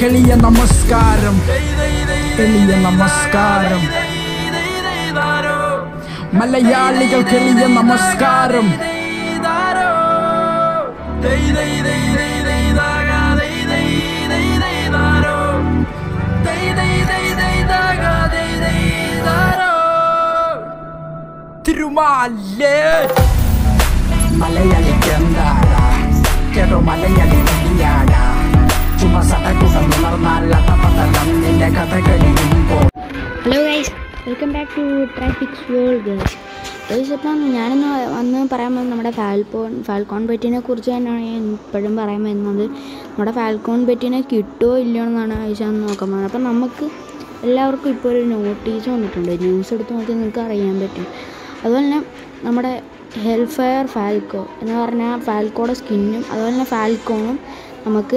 എളിയ നമസ്കാരം എളിയ നമസ്കാരം മലയാളികൾക്ക് എളിയ നമസ്കാരം തിരുമാലേ മലയാളിക്ക് എന്താടാ കേട്ടോ മലയാളി വലിയാടാ ചുമ സടകുടം ഉണർന്നാൽ അതപതലം നിന്റെ കഥ കഴിയുമ്പോൾ hello guys welcome back to traffics world guys guys ഇപ്പം ഞാനിന്ന് വന്ന് പറയാൻ പോകുന്നത് നമ്മുടെ ഫാൽക്കോൺ ഫാൽക്കോൺ പെറ്റിനെ കുറിച്ച് തന്നെയാണ് ഞാൻ ഇപ്പോഴും പറയാൻ വരുന്നത് നമ്മുടെ ഫാൽക്കോൺ പെറ്റിനെ കിട്ടുമോ ഇല്ലയോ എന്നാണ് ഗൈസ് ഞാൻ നോക്കാൻ പോകുന്നത് അപ്പം നമുക്ക് എല്ലാവർക്കും ഇപ്പോൾ ഒരു നോട്ടീസ് വന്നിട്ടുണ്ട് ന്യൂസ് എടുത്ത് നോക്കി നിങ്ങൾക്ക് അറിയാൻ പറ്റും അതുപോലെ തന്നെ നമ്മുടെ ഹെൽഫയർ ഫാൽക്കോ എന്ന് പറഞ്ഞാൽ ഫാൽക്കോയുടെ സ്കിന്നും അതുപോലെ തന്നെ ഫാൽക്കോണും നമുക്ക്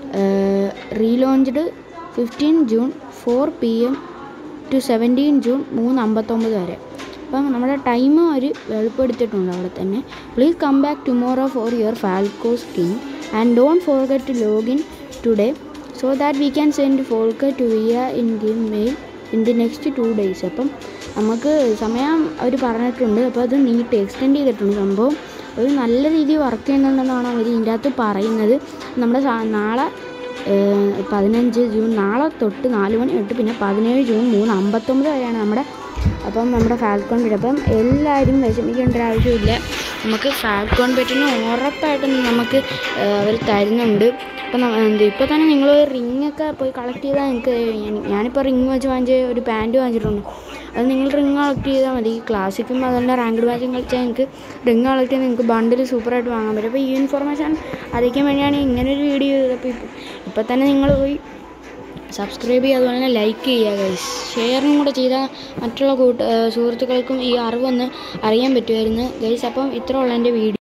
relaunched fifteen June four P M to seventeen June മൂന്ന് അമ്പത്തൊമ്പത് വരെ അപ്പം നമ്മുടെ ടൈം അവർ വെളിപ്പെടുത്തിയിട്ടുണ്ട് അവിടെ തന്നെ please come back tomorrow for your Falco skin and don't forget to login today so that we can send folker to via in the mail in the next two days അപ്പം നമുക്ക് സമയം അവർ പറഞ്ഞിട്ടുണ്ട് അപ്പോൾ അത് നീട്ട് extend ചെയ്തിട്ടുണ്ട് സംഭവം ഒരു നല്ല രീതിയിൽ വർക്ക് ചെയ്യുന്നുണ്ടെന്നാണ് അവർ ഇതിൻ്റെ അകത്ത് പറയുന്നത് നമ്മുടെ സാ- നാളെ ഏഹ് പതിനഞ്ച് ജൂൺ നാളെ തൊട്ട് നാല് മണി തൊട്ട് പിന്നെ പതിനേഴ് ജൂൺ മൂന്ന് അമ്പത്തൊമ്പത് വരെയാണ് നമ്മുടെ അപ്പം നമ്മുടെ ഫാൽക്കോൺ ബെറ്റ് അപ്പം എല്ലാവരും വിഷമിക്കേണ്ട ഒരു ആവശ്യമില്ല നമുക്ക് ഫാൽക്കോൺ ബെറ്റിന് ഉറപ്പായിട്ടും നമുക്ക് അവർ തരുന്നുണ്ട് അപ്പം ന- എന്ത് ഇപ്പോൾ തന്നെ നിങ്ങൾ റിംഗ് ഒക്കെ പോയി കളക്ട് ചെയ്താൽ നിങ്ങൾക്ക് ഞാൻ- ഞാനിപ്പോൾ റിംഗ് വെച്ച് വാങ്ങിച്ച ഒരു പാൻറ്റ് വാങ്ങിച്ചിട്ടുണ്ട് അത് നിങ്ങൾ റിംഗ് കളക്ട് ചെയ്താൽ മതി ക്ലാസിക്കും അതുപോലെ റാങ്ക്ഡ് മാച്ചും കളിച്ചാൽ നിങ്ങൾക്ക് റിംഗ് കളക്ട് ചെയ്ത് നിങ്ങൾക്ക് ബണ്ടിൽ സൂപ്പറായിട്ട് വാങ്ങാൻ പറ്റും അപ്പോൾ ഈ ഇൻഫർമേഷൻ അറിയിക്കാൻ വേണ്ടിയാണ് ഇങ്ങനെ ഒരു വീഡിയോ ചെയ്തത് അപ്പോൾ ഇപ്പോൾ തന്നെ നിങ്ങൾ പോയി സബ്സ്ക്രൈബ് ചെയ്യുക അതുപോലെ തന്നെ ലൈക്ക് ചെയ്യുക ഗൈസ് ഷെയറും കൂടെ ചെയ്താൽ മറ്റുള്ള കൂട്ട സുഹൃത്തുക്കൾക്കും ഈ അറിവൊന്ന് അറിയാൻ പറ്റുമായിരുന്നു ഗൈസ് അപ്പം ഇത്ര ഉള്ള എൻ്റെ വീഡിയോ